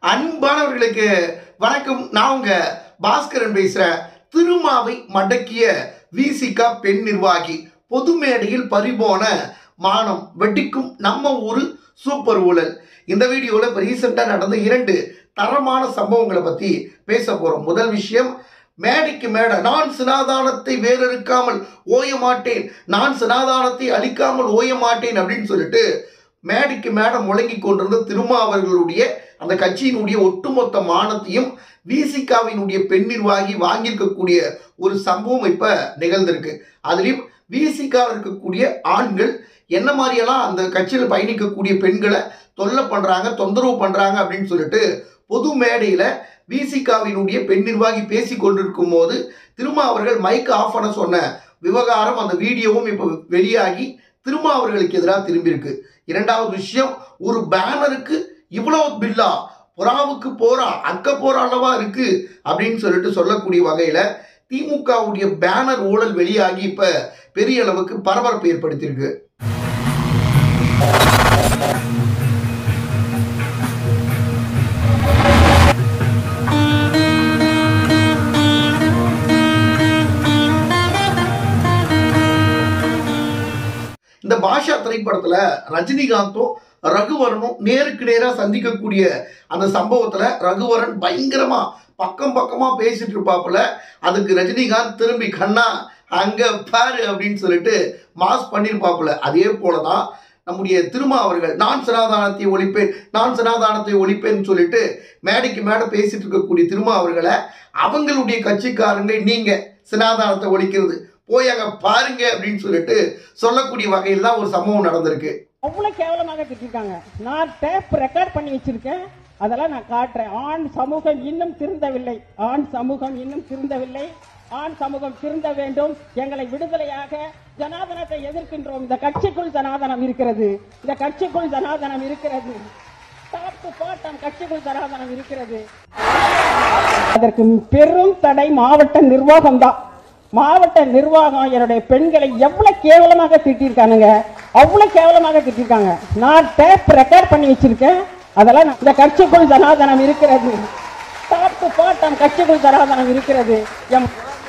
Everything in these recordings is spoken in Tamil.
அன்பானவர்களுக்கு வணக்கம் நான் உங்க பாஸ்கரன் பேசுறேன் திருமாவை மடக்கிய விசிகா பெண் நிர்வாகி பொது மேடையில் பறிபோன மானம் வெட்டிக்கும் நம்ம ஊரு சூப்பர் ஊழல் இந்த வீடியோவில் இப்போ ரீசெண்டாக நடந்த இரண்டு தரமான சம்பவங்களை பற்றி பேச போகிறோம் முதல் விஷயம் மேடைக்கு மேடை நான் சினாதானத்தை வேறறுக்காமல் ஓய மாட்டேன் நான் சினாதானத்தை அழிக்காமல் ஓய மாட்டேன் அப்படின்னு சொல்லிட்டு மேடைக்கு மேடை முழங்கி கொண்டிருந்த திருமாவர்களுடைய அந்த கட்சியினுடைய ஒட்டுமொத்த மானத்தையும் விசிகாவினுடைய பெண் நிர்வாகி வாங்கியிருக்கக்கூடிய ஒரு சம்பவம் இப்ப நிகழ்ந்திருக்கு அதுலயும் விசிகா இருக்கக்கூடிய ஆண்கள் என்ன மாதிரியெல்லாம் அந்த கட்சியில் பயணிக்கக்கூடிய பெண்களை தொல்லை பண்றாங்க தொந்தரவு பண்றாங்க அப்படின்னு சொல்லிட்டு பொது மேடையில விசிகாவினுடைய பெண் நிர்வாகி பேசி கொண்டிருக்கும் போது திருமா அவர்கள் மைக் ஆஃப் பண்ண சொன்ன விவகாரம் அந்த வீடியோவும் இப்போ வெளியாகி திருமா அவர்களுக்கு எதிராக திரும்பியிருக்கு இரண்டாவது விஷயம் ஒரு பேனருக்கு இவ்வளவு பில்லா புறாவுக்கு போறா அக்க போற அளவா இருக்கு அப்படின்னு சொல்லிட்டு சொல்லக்கூடிய வகையில திமுகவுடைய பேனர் ஊழல் வெளியாகி இப்ப பெரிய அளவுக்கு பரபரப்பு ஏற்படுத்தியிருக்கு இந்த பாஷா திரைப்படத்துல ரஜினிகாந்தும் ரகுவரனும் நேருக்கு நேராக சந்திக்கக்கூடிய அந்த சம்பவத்துல ரகுவரன் பயங்கரமா பக்கம் பக்கமா பேசிட்டு இருப்பாப்புல அதுக்கு ரஜினிகாந்த் திரும்பி கண்ணா அங்க பாரு அப்படின்னு சொல்லிட்டு மாஸ் பண்ணியிருப்பாப்புல அதே போலதான் நம்முடைய திருமா அவர்கள் நான் சனாதானத்தை ஒழிப்பேன் நான் சனாதானத்தை ஒழிப்பேன்னு சொல்லிட்டு மேடைக்கு மேடை பேசிட்டு இருக்கக்கூடிய திருமா அவர்களை அவங்களுடைய கட்சிக்காரங்க நீங்க சனாதானத்தை ஒழிக்கிறது போய் அங்க பாருங்க அப்படின்னு சொல்லிட்டு சொல்லக்கூடிய வகையில் தான் ஒரு சம்பவம் நடந்திருக்கு அவ்வளவு கேவலமாக திட்டிருக்காங்க நான் டேப் ரெக்கார்ட் பண்ணி வச்சிருக்கேன் அதெல்லாம் நான் காட்டுறேன் ஆண் சமூகம் இன்னும் திருந்தவில்லை ஆண் சமூகம் இன்னும் திருந்தவில்லை ஆண் சமூகம் திருந்த வேண்டும் எங்களை விடுதலையாக ஜனாதனத்தை எதிர்க்கின்றோம் இந்த கட்சிக்குள் ஜனாதனம் இருக்கிறது இந்த கட்சிக்குள் ஜனாதனம் இருக்கிறது டாப் டு பாட்டம் கட்சிக்குள் ஜனாதனம் இருக்கிறது அதற்கு பெரும் தடை மாவட்ட நிர்வாகம் தான் மாவட்ட நிர்வாகம் என்னுடைய பெண்களை எவ்வளவு கேவலமாக திட்டிருக்கானுங்க அவ்வளவு கேவலமாக திட்டிருக்காங்க நான் டேப் ரெக்கார்ட் பண்ணி வச்சிருக்கேன் அதெல்லாம் நான் இந்த கட்சிக்குள் ஜனாதனம் இருக்கிறது டாப் டு பாட்டம் கட்சிக்குள் ஜனாதனம் இருக்கிறது எம்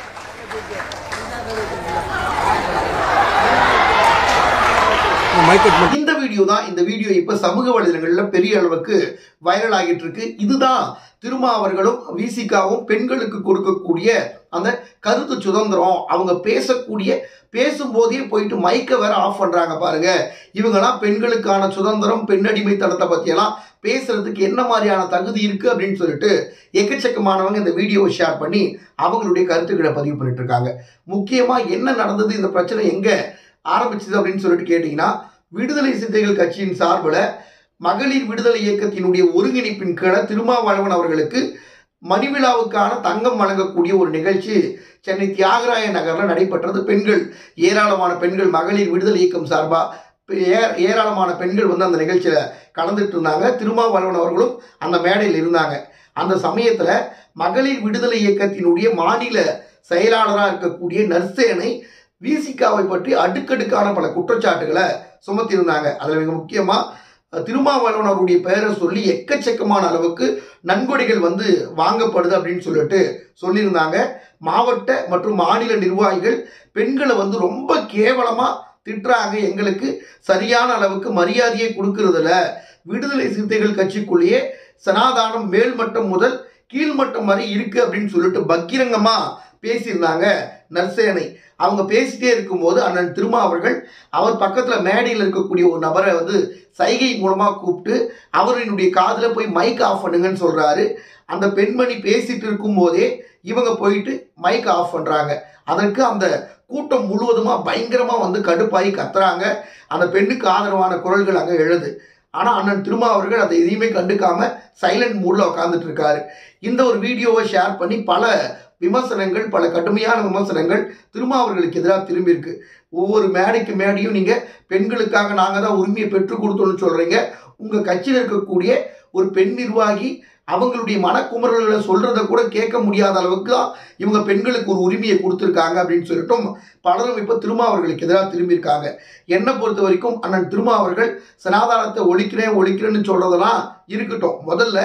இந்த வீடியோ தான் இந்த வீடியோ இப்ப சமூக வலைதளங்கள்ல பெரிய அளவுக்கு வைரல் ஆகிட்டு இருக்கு இதுதான் திருமா அவர்களும் விசிகாவும் பெண்களுக்கு கொடுக்கக்கூடிய அந்த கருத்து சுதந்திரம் அவங்க பேசக்கூடிய பேசும்போதே போயிட்டு மைக்கை வேற ஆஃப் பண்றாங்க பாருங்க இவங்கெல்லாம் பெண்களுக்கான சுதந்திரம் பெண்ணடிமைத்தனத்தை பத்தியெல்லாம் பேசுறதுக்கு என்ன மாதிரியான தகுதி இருக்கு அப்படின்னு சொல்லிட்டு எக்கச்சக்கமானவங்க இந்த வீடியோவை ஷேர் பண்ணி அவங்களுடைய கருத்துக்களை பதிவு பண்ணிட்டு இருக்காங்க முக்கியமா என்ன நடந்தது இந்த பிரச்சனை எங்க ஆரம்பிச்சது அப்படின்னு சொல்லிட்டு கேட்டீங்கன்னா விடுதலை சிறுத்தைகள் கட்சியின் சார்பில் மகளிர் விடுதலை இயக்கத்தினுடைய ஒருங்கிணைப்பின் கீழே திருமாவளவன் அவர்களுக்கு மணிவிழாவுக்கான தங்கம் வழங்கக்கூடிய ஒரு நிகழ்ச்சி சென்னை தியாகராய நகரில் நடைபெற்றது பெண்கள் ஏராளமான பெண்கள் மகளிர் விடுதலை இயக்கம் சார்பாக ஏராளமான பெண்கள் வந்து அந்த நிகழ்ச்சியில் கலந்துட்டு இருந்தாங்க திருமாவளவன் அவர்களும் அந்த மேடையில் இருந்தாங்க அந்த சமயத்தில் மகளிர் விடுதலை இயக்கத்தினுடைய மாநில செயலாளராக இருக்கக்கூடிய நர்சேனை விசிகாவை பற்றி அடுக்கடுக்கான பல குற்றச்சாட்டுகளை சுமத்தியிருந்தாங்க அதில் மிக முக்கியமாக திருமாவளவன் அவருடைய பெயரை சொல்லி எக்கச்சக்கமான அளவுக்கு நன்கொடைகள் வந்து வாங்கப்படுது அப்படின்னு சொல்லிட்டு சொல்லியிருந்தாங்க மாவட்ட மற்றும் மாநில நிர்வாகிகள் பெண்களை வந்து ரொம்ப கேவலமாக திட்டுறாங்க எங்களுக்கு சரியான அளவுக்கு மரியாதையை கொடுக்கறதில்ல விடுதலை சிறுத்தைகள் கட்சிக்குள்ளேயே சனாதானம் மேல்மட்டம் முதல் கீழ்மட்டம் வரை இருக்கு அப்படின்னு சொல்லிட்டு பக்கிரங்கமா பேசியிருந்தாங்க நர்சேனை அவங்க பேசிட்டே இருக்கும்போது அண்ணன் திருமா அவர்கள் அவர் பக்கத்துல மேடையில் இருக்கக்கூடிய ஒரு நபரை வந்து சைகை மூலமா கூப்பிட்டு அவரினுடைய காதுல போய் மைக் ஆஃப் பண்ணுங்கன்னு சொல்றாரு அந்த பெண்மணி பேசிட்டு இருக்கும் போதே இவங்க போயிட்டு மைக் ஆஃப் பண்றாங்க அதற்கு அந்த கூட்டம் முழுவதுமா பயங்கரமா வந்து கடுப்பாகி கத்துறாங்க அந்த பெண்ணுக்கு ஆதரவான குரல்கள் அங்கே எழுது ஆனா அண்ணன் திருமா அவர்கள் அதை எதையுமே கண்டுக்காம சைலண்ட் மூட்ல உட்காந்துட்டு இருக்காரு இந்த ஒரு வீடியோவை ஷேர் பண்ணி பல விமர்சனங்கள் பல கடுமையான விமர்சனங்கள் திருமா அவர்களுக்கு எதிராக திரும்பியிருக்கு ஒவ்வொரு மேடைக்கு மேடையும் நீங்க பெண்களுக்காக நாங்க தான் உரிமையை பெற்றுக் கொடுத்தோம்னு சொல்றீங்க உங்க கட்சியில் இருக்கக்கூடிய ஒரு பெண் நிர்வாகி அவங்களுடைய மனக்குமரல்களை சொல்றத கூட கேட்க முடியாத அளவுக்கு தான் இவங்க பெண்களுக்கு ஒரு உரிமையை கொடுத்துருக்காங்க அப்படின்னு சொல்லிட்டும் பலரும் இப்போ திருமா அவர்களுக்கு எதிராக திரும்பியிருக்காங்க என்னை பொறுத்த வரைக்கும் அண்ணன் திருமா அவர்கள் சனாதானத்தை ஒழிக்கிறேன் ஒழிக்கிறேன்னு சொல்றதெல்லாம் இருக்கட்டும் முதல்ல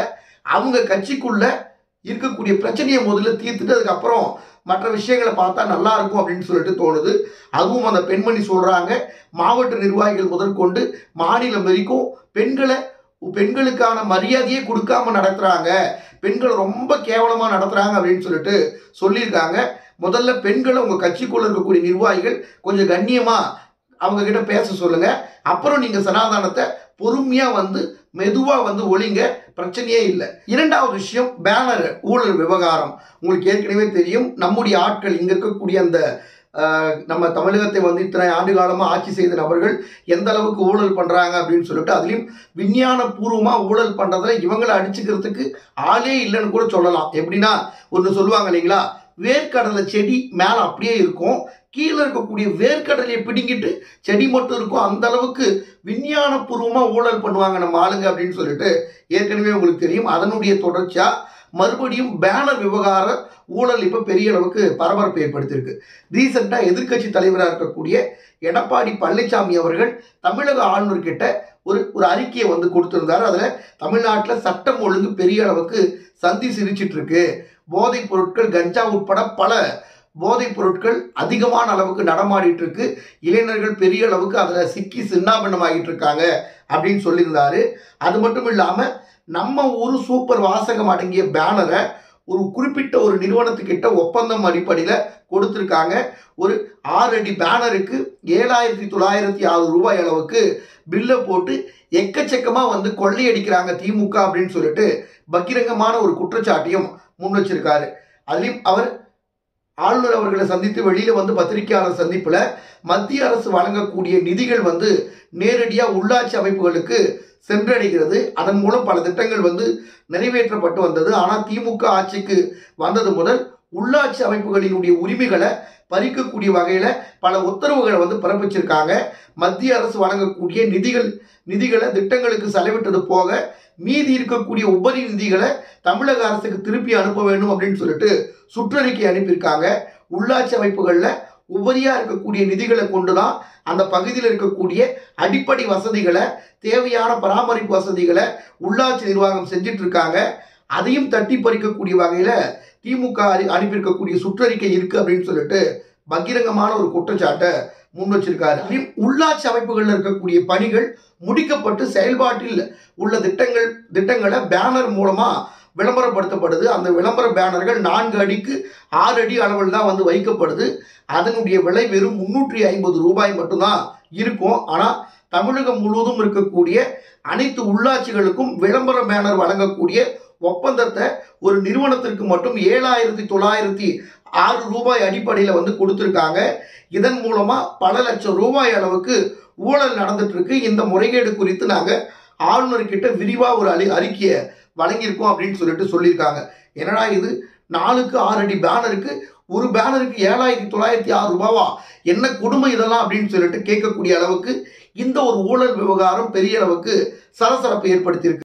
அவங்க கட்சிக்குள்ள இருக்கக்கூடிய பிரச்சனையை முதல்ல தீர்த்துட்டு அதுக்கப்புறம் மற்ற விஷயங்களை பார்த்தா நல்லா இருக்கும் அப்படின்னு சொல்லிட்டு தோணுது அதுவும் அந்த பெண்மணி சொல்றாங்க மாவட்ட நிர்வாகிகள் முதற்கொண்டு மாநிலம் வரைக்கும் பெண்களை பெண்களுக்கான மரியாதையே கொடுக்காம நடத்துறாங்க பெண்களை ரொம்ப கேவலமா நடத்துறாங்க அப்படின்னு சொல்லிட்டு சொல்லியிருக்காங்க முதல்ல பெண்களை உங்க கட்சிக்குள்ள இருக்கக்கூடிய நிர்வாகிகள் கொஞ்சம் கண்ணியமா அவங்க கிட்ட பேச சொல்லுங்க அப்புறம் நீங்க சனாதானத்தை பொறுமையா வந்து மெதுவா வந்து ஒளிங்க பிரச்சனையே இல்லை இரண்டாவது விஷயம் பேனர் ஊழல் விவகாரம் உங்களுக்கு ஏற்கனவே தெரியும் நம்முடைய ஆட்கள் இங்க இருக்கக்கூடிய அந்த ஆஹ், நம்ம தமிழகத்தை வந்து இத்தனை ஆண்டு காலமா ஆட்சி செய்த நபர்கள் எந்த அளவுக்கு ஊழல் பண்றாங்க அப்படின்னு சொல்லிட்டு அதுலயும் விஞ்ஞான பூர்வமா ஊழல் பண்றதுல இவங்களை அடிச்சுக்கிறதுக்கு ஆளே இல்லைன்னு கூட சொல்லலாம் எப்படின்னா ஒன்று சொல்லுவாங்க இல்லைங்களா வேர்க்கடலை செடி மேலே அப்படியே இருக்கும் கீழே இருக்கக்கூடிய வேர்க்கடலையை பிடுங்கிட்டு செடி மட்டும் இருக்கும் அந்த அளவுக்கு விஞ்ஞான பூர்வமா ஊழல் பண்ணுவாங்க நம்ம ஆளுங்க அப்படின்னு சொல்லிட்டு ஏற்கனவே உங்களுக்கு தெரியும் அதனுடைய தொடர்ச்சியா மறுபடியும் பேனர் விவகார ஊழல் இப்போ பெரிய அளவுக்கு பரபரப்பு ஏற்படுத்தியிருக்கு ரீசெண்டாக எதிர்க்கட்சி தலைவராக இருக்கக்கூடிய எடப்பாடி பழனிசாமி அவர்கள் தமிழக ஆளுநர்கிட்ட ஒரு ஒரு அறிக்கையை வந்து கொடுத்திருந்தாரு அதில் தமிழ்நாட்டில் சட்டம் ஒழுங்கு பெரிய அளவுக்கு சந்தி சிரிச்சிட்டு இருக்கு போதைப் பொருட்கள் கஞ்சா உட்பட பல போதைப் பொருட்கள் அதிகமான அளவுக்கு நடமாடிட்டு இருக்கு இளைஞர்கள் பெரிய அளவுக்கு அதில் சிக்கி சின்னாபின்னமாகிட்டு இருக்காங்க அப்படின்னு சொல்லியிருந்தாரு அது மட்டும் இல்லாமல் நம்ம ஒரு சூப்பர் வாசகம் அடங்கிய பேனரை ஒரு குறிப்பிட்ட ஒரு நிறுவனத்துக்கிட்ட ஒப்பந்தம் அடிப்படையில் கொடுத்துருக்காங்க ஒரு ஆறு அடி பேனருக்கு ஏழாயிரத்தி தொள்ளாயிரத்தி ஆறு ரூபாய் அளவுக்கு பில்லை போட்டு எக்கச்சக்கமாக வந்து கொள்ளையடிக்கிறாங்க திமுக அப்படின்னு சொல்லிட்டு பகிரங்கமான ஒரு குற்றச்சாட்டையும் முன் வச்சிருக்காரு அதுலேயும் அவர் ஆளுநர் அவர்களை சந்தித்து வெளியில வந்து பத்திரிகையாளர் சந்திப்புல மத்திய அரசு வழங்கக்கூடிய நிதிகள் வந்து நேரடியா உள்ளாட்சி அமைப்புகளுக்கு சென்றடைகிறது அதன் மூலம் பல திட்டங்கள் வந்து நிறைவேற்றப்பட்டு வந்தது ஆனால் திமுக ஆட்சிக்கு வந்தது முதல் உள்ளாட்சி அமைப்புகளினுடைய உரிமைகளை பறிக்கக்கூடிய வகையில பல உத்தரவுகளை வந்து பிறப்பிச்சிருக்காங்க மத்திய அரசு வழங்கக்கூடிய நிதிகள் நிதிகளை திட்டங்களுக்கு செலவிட்டது போக மீதி இருக்கக்கூடிய உபரி நிதிகளை தமிழக அரசுக்கு திருப்பி அனுப்ப வேண்டும் அப்படின்னு சொல்லிட்டு சுற்றறிக்கை அனுப்பியிருக்காங்க உள்ளாட்சி அமைப்புகளில் உபரியா இருக்கக்கூடிய நிதிகளை கொண்டு தான் அந்த பகுதியில் இருக்கக்கூடிய அடிப்படை வசதிகளை தேவையான பராமரிப்பு வசதிகளை உள்ளாட்சி நிர்வாகம் செஞ்சிட்டு இருக்காங்க அதையும் தட்டி பறிக்கக்கூடிய வகையில திமுக அனு- அனுப்பியிருக்கக்கூடிய சுற்றறிக்கை இருக்கு அப்படின்னு சொல்லிட்டு பகிரங்கமான ஒரு குற்றச்சாட்டை முன் வச்சிருக்காரு அதுலயும் உள்ளாட்சி அமைப்புகளில் இருக்கக்கூடிய பணிகள் முடிக்கப்பட்டு செயல்பாட்டில் உள்ள திட்டங்கள் திட்டங்களை பேனர் மூலமா விளம்பரப்படுத்தப்படுது அந்த விளம்பர பேனர்கள் நான்கு அடிக்கு ஆறு அடி அளவில் தான் வந்து வைக்கப்படுது அதனுடைய விலை வெறும் முன்னூற்றி ஐம்பது ரூபாய் மட்டும்தான் இருக்கும் ஆனால் தமிழகம் முழுவதும் இருக்கக்கூடிய அனைத்து உள்ளாட்சிகளுக்கும் விளம்பர பேனர் வழங்கக்கூடிய ஒப்பந்தத்தை ஒரு நிறுவனத்திற்கு மட்டும் ஏழாயிரத்தி தொள்ளாயிரத்தி ஆறு ரூபாய் அடிப்படையில் வந்து கொடுத்துருக்காங்க இதன் மூலமாக பல லட்சம் ரூபாய் அளவுக்கு ஊழல் நடந்துட்டு இருக்கு இந்த முறைகேடு குறித்து நாங்கள் ஆளுநர்கிட்ட விரிவாக ஒரு அறி அறிக்கையை வழங்கியிருக்கோம் அப்படின்னு சொல்லிட்டு சொல்லியிருக்காங்க என்னடா இது நாலுக்கு ஆறு அடி பேனருக்கு ஒரு பேனருக்கு ஏழாயிரத்தி தொள்ளாயிரத்தி ஆறு ரூபாவா என்ன கொடுமை இதெல்லாம் அப்படின்னு சொல்லிட்டு கேட்கக்கூடிய அளவுக்கு இந்த ஒரு ஊழல் விவகாரம் பெரிய அளவுக்கு சலசலப்பை ஏற்படுத்தியிருக்கு